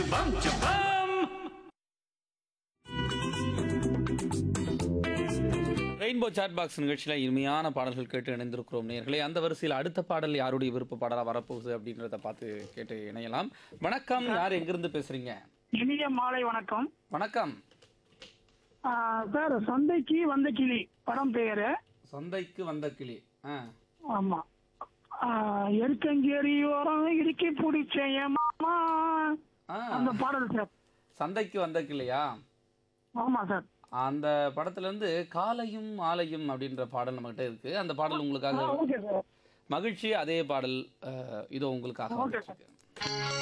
பம் சபம் rainbow chat box நிகழ்ச்சியில் இனிமையான பாடல்கள் கேட்டு இணைந்திருக்கிறோம் நேர்களே அந்த வரிசையில் அடுத்த பாடல் யாருடைய விருப்ப பாடலாக வரப்போகுது அப்படின்றத பார்த்து கேட்டு இணையலாம் வணக்கம் யார் எங்கிருந்து பேசுறீங்க இனிய மாலை வணக்கம் வணக்கம் ஆ, சார் சந்தைக்கு வந்த கிளி படம் பெயரு சந்தைக்கு வந்த கிளி ஆ ஆமா ஆ, எருக்கங்கேரியோரம் இடுக்கி பிடிச்ச என் மாமா ஆ அந்த பாடல் சார் சந்தைக்கு வந்த கிளியா ஆமா சார் அந்த படத்துல இருந்து காலையும் மாலையும் அப்படின்ற பாடல் நம்மகிட்ட இருக்கு அந்த பாடல் உங்களுக்காக ஓகே சார் மகிழ்ச்சி அதே பாடல் அஹ், இதோ உங்களுக்காக ஓகே சார். வந்துட்டு இருக்கு.